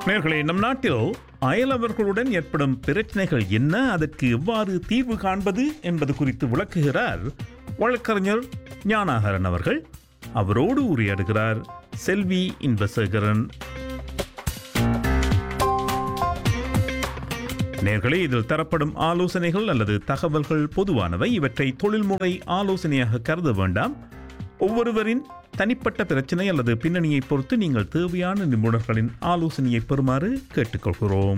நேர்களே நம் நாட்டில் அயலவர்களுடன் ஏற்படும் பிரச்சனைகள் என்ன அதற்கு எவ்வாறு தீர்வு காண்பது என்பது குறித்து விளக்குகிறார் வழக்கறிஞர் ஞானாகரன் அவர்கள் அவரோடு உரையாடுகிறார் செல்வி இன்பசேகரன் நேர்களே இதில் தரப்படும் ஆலோசனைகள் அல்லது தகவல்கள் பொதுவானவை இவற்றை தொழில்முறை ஆலோசனையாக கருத வேண்டாம் ஒவ்வொருவரின் தனிப்பட்ட பிரச்சனை அல்லது பின்னணியை பொறுத்து நீங்கள் தேவையான நிபுணர்களின் ஆலோசனையை பெறுமாறு கேட்டுக்கொள்கிறோம்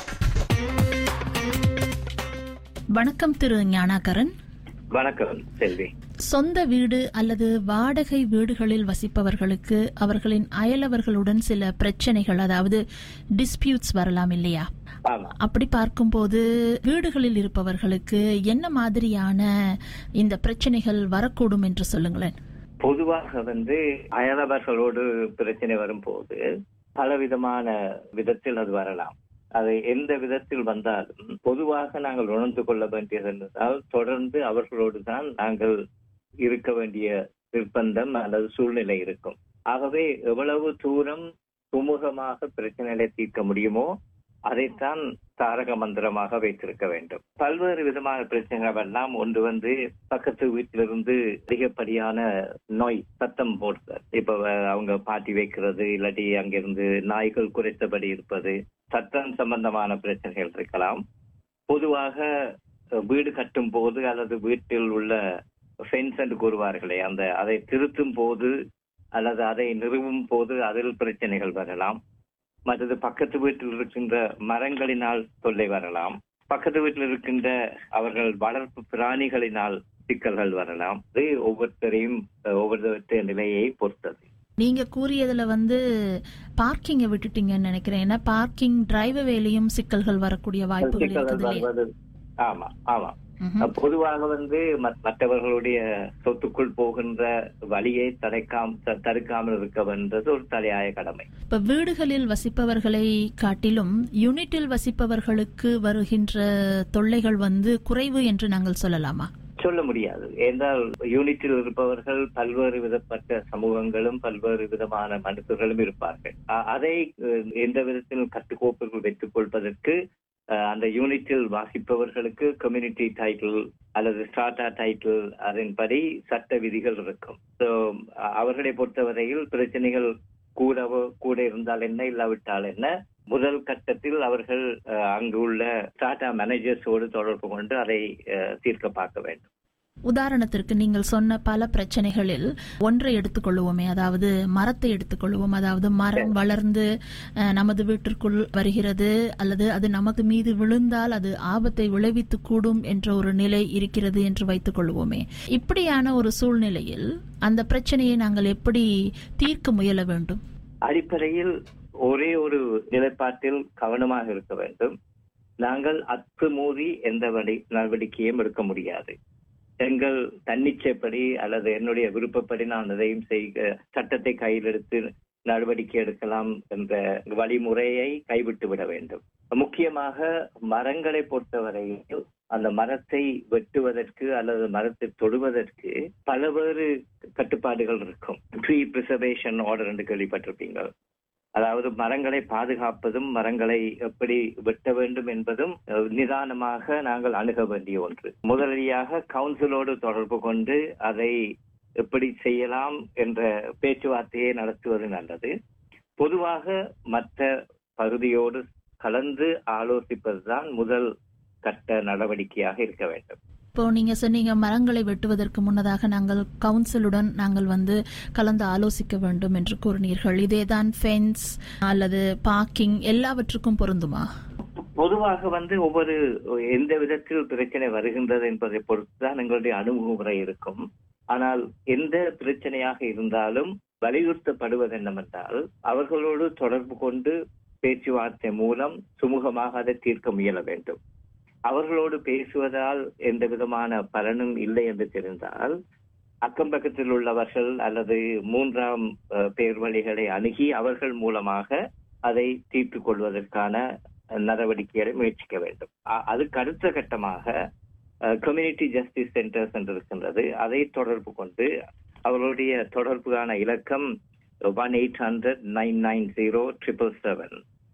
வணக்கம் திரு ஞானாகரன் வணக்கம் செல்வி சொந்த வீடு அல்லது வாடகை வீடுகளில் வசிப்பவர்களுக்கு அவர்களின் அயலவர்களுடன் சில பிரச்சனைகள் அதாவது டிஸ்பியூட்ஸ் வரலாம் இல்லையா ஆமா அப்படி பார்க்கும்போது வீடுகளில் இருப்பவர்களுக்கு என்ன மாதிரியான இந்த பிரச்சனைகள் வரக்கூடும் என்று சொல்லுங்களேன் பொதுவாக வந்து அயலவர்களோடு பிரச்சனை வரும்போது பலவிதமான விதத்தில் அது வரலாம் அது எந்த விதத்தில் வந்தாலும் பொதுவாக நாங்கள் உணர்ந்து கொள்ள வேண்டியது என்றால் தொடர்ந்து அவர்களோடு தான் நாங்கள் இருக்க வேண்டிய நிர்பந்தம் அல்லது சூழ்நிலை இருக்கும் ஆகவே எவ்வளவு தூரம் சுமூகமாக பிரச்சனைகளை தீர்க்க முடியுமோ அதைத்தான் தாரக மந்திரமாக வைத்திருக்க வேண்டும் பல்வேறு விதமான பிரச்சனைகள் எல்லாம் ஒன்று வந்து பக்கத்து வீட்டிலிருந்து அதிகப்படியான நோய் சத்தம் போடுறது இப்ப அஹ், அவங்க பாட்டி வைக்கிறது இல்லாட்டி அங்கிருந்து நாய்கள் குறைத்தபடி இருப்பது சத்தம் சம்பந்தமான பிரச்சனைகள் இருக்கலாம் பொதுவாக அஹ், வீடு கட்டும் போது அல்லது வீட்டில் உள்ள ஃபென்ஸ் என்று கூறுவார்களே அந்த அதை திருத்தும் போது அல்லது அதை நிறுவும் போது அதில் பிரச்சனைகள் வரலாம் மற்றது பக்கத்து வீட்டில் இருக்கின்ற மரங்களினால் தொல்லை வரலாம் பக்கத்து வீட்டில் இருக்கின்ற அவர்கள் வளர்ப்பு பிராணிகளினால் சிக்கல்கள் வரலாம் இது ஒவ்வொருத்தரையும் அஹ், ஒவ்வொருத்தருடைய நிலையை பொறுத்தது நீங்க கூறியதுல வந்து பார்க்கிங்கை விட்டுட்டீங்கன்னு நினைக்கிறேன் ஏன்னா பார்க்கிங் டிரைவ் வேலையும் சிக்கல்கள் வரக்கூடிய வாய்ப்புகள் சிக்கல்கள் இருக்குது இல்லையா வருவது ஆமா ஆமா ம்ஹும். பொதுவாக வந்து மத்- மற்றவர்களுடைய சொத்துக்குள் போகின்ற வழியை தடைக்காம த- தடுக்காமல் இருக்க வேண்டது ஒரு தலையாய கடமை இப்ப வீடுகளில் வசிப்பவர்களை காட்டிலும் யூனிட்டில் வசிப்பவர்களுக்கு வருகின்ற தொல்லைகள் வந்து குறைவு என்று நாங்கள் சொல்லலாமா சொல்ல முடியாது என்றால் யூனிட்டில் இருப்பவர்கள் பல்வேறு விதப்பட்ட சமூகங்களும் பல்வேறு விதமான மனிதர்களும் இருப்பார்கள் அ- அதை அஹ், எந்த விதத்திலும் கட்டுக்கோப்புகள் வைத்துக் கொள்வதற்கு அஹ், அந்த யூனிட்டில் வாசிப்பவர்களுக்கு கம்யூனிட்டி டைட்டில் அல்லது ஸ்டார்டா டைட்டில் அதன்படி சட்ட விதிகள் இருக்கும் So, அ- அவர்களை பொறுத்தவரையில் பிரச்சனைகள் கூடவோ கூட இருந்தால் என்ன இல்லாவிட்டால் என்ன முதல் கட்டத்தில் அவர்கள் அஹ், அங்கு உள்ள டாடா மேனேஜர்ஸோடு தொடர்பு கொண்டு அதை அஹ், தீர்க்க பார்க்க வேண்டும் உதாரணத்திற்கு நீங்கள் சொன்ன பல பிரச்சனைகளில் ஒன்றை எடுத்துக்கொள்வோமே அதாவது மரத்தை எடுத்துக்கொள்வோம் அதாவது மரம் வளர்ந்து அஹ், நமது வீட்டிற்குள் வருகிறது அல்லது அது நமக்கு மீது விழுந்தால் அது ஆபத்தை விளைவித்து கூடும் என்ற ஒரு நிலை இருக்கிறது என்று வைத்துக் கொள்வோமே இப்படியான ஒரு சூழ்நிலையில் அந்த பிரச்சனையை நாங்கள் எப்படி தீர்க்க முயல வேண்டும் அடிப்படையில் ஒரே ஒரு நிலைப்பாட்டில் கவனமாக இருக்க வேண்டும் நாங்கள் அத்துமூறி எந்த வழி நடவடிக்கையும் எடுக்க முடியாது எங்கள் தன்னிச்சைப்படி அல்லது என்னுடைய விருப்பப்படி நான் எதையும் செய்க சட்டத்தை கையில் எடுத்து நடவடிக்கை எடுக்கலாம் என்ற வழிமுறையை கைவிட்டு விட வேண்டும் முக்கியமாக மரங்களை பொறுத்தவரையில் அந்த மரத்தை வெட்டுவதற்கு அல்லது மரத்தை தொடுவதற்கு பலவேறு கட்டுப்பாடுகள் இருக்கும் ட்ரீ பிரிசர்வேஷன் ஆர்டர் என்று கேள்விப்பட்டிருப்பீங்க அதாவது மரங்களை பாதுகாப்பதும் மரங்களை எப்படி வெட்ட வேண்டும் என்பதும் அஹ், நிதானமாக நாங்கள் அணுக வேண்டிய ஒன்று முதலியாக கவுன்சிலோடு தொடர்பு கொண்டு அதை எப்படி செய்யலாம் என்ற பேச்சுவார்த்தையை நடத்துவது நல்லது பொதுவாக மற்ற பகுதியோடு கலந்து ஆலோசிப்பதுதான் முதல் கட்ட நடவடிக்கையாக இருக்க வேண்டும் இப்போ நீங்க சொன்னீங்க மரங்களை வெட்டுவதற்கு முன்னதாக நாங்கள் கவுன்சிலுடன் நாங்கள் வந்து கலந்து ஆலோசிக்க வேண்டும் என்று கூறினீர்கள் இதேதான் ஃபென்ஸ் அல்லது பார்க்கிங் எல்லாவற்றுக்கும் பொருந்துமா பொதுவாக வந்து ஒவ்வொரு எந்த விதத்தில் பிரச்சனை வருகின்றது என்பதை பொறுத்துதான் எங்களுடைய அணுகுமுறை இருக்கும் ஆனால் எந்த பிரச்சனையாக இருந்தாலும் வலியுறுத்தப்படுவது என்னவென்றால் அவர்களோடு தொடர்பு கொண்டு பேச்சுவார்த்தை மூலம் சுமூகமாக அதை தீர்க்க முயல வேண்டும் அவர்களோடு பேசுவதால் எந்த விதமான பலனும் இல்லை என்று தெரிந்தால் அக்கம் பக்கத்தில் உள்ளவர்கள் அல்லது மூன்றாம் அஹ், பேர் வழிகளை அணுகி அவர்கள் மூலமாக அதை தீர்த்துக் கொள்வதற்கான நடவடிக்கைகளை முயற்சிக்க வேண்டும் அ- அதுக்கு அடுத்த கட்டமாக கம்யூனிட்டி ஜஸ்டிஸ் சென்டர்ஸ் என்று இருக்கின்றது அதை தொடர்பு கொண்டு அவர்களுடைய தொடர்புக்கான இலக்கம் one eight hundred nine nine zero triple seven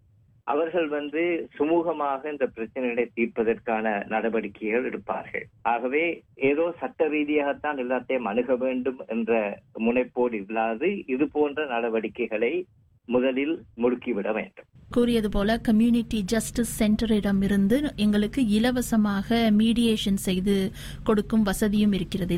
அவர்கள் வந்து சுமூகமாக இந்த பிரச்சனைகளை தீர்ப்பதற்கான நடவடிக்கைகள் எடுப்பார்கள் ஆகவே ஏதோ சட்ட ரீதியாகத்தான் எல்லாத்தையும் அணுக வேண்டும் என்ற முனைப்போடு இல்லாது இது போன்ற நடவடிக்கைகளை முதலில் முடுக்கிவிட வேண்டும் கூறியது போல கம்யூனிட்டி ஜஸ்டிஸ் சென்டரிடம் இருந்து எங்களுக்கு இலவசமாக மீடியேஷன் செய்து கொடுக்கும் வசதியும் இருக்கிறது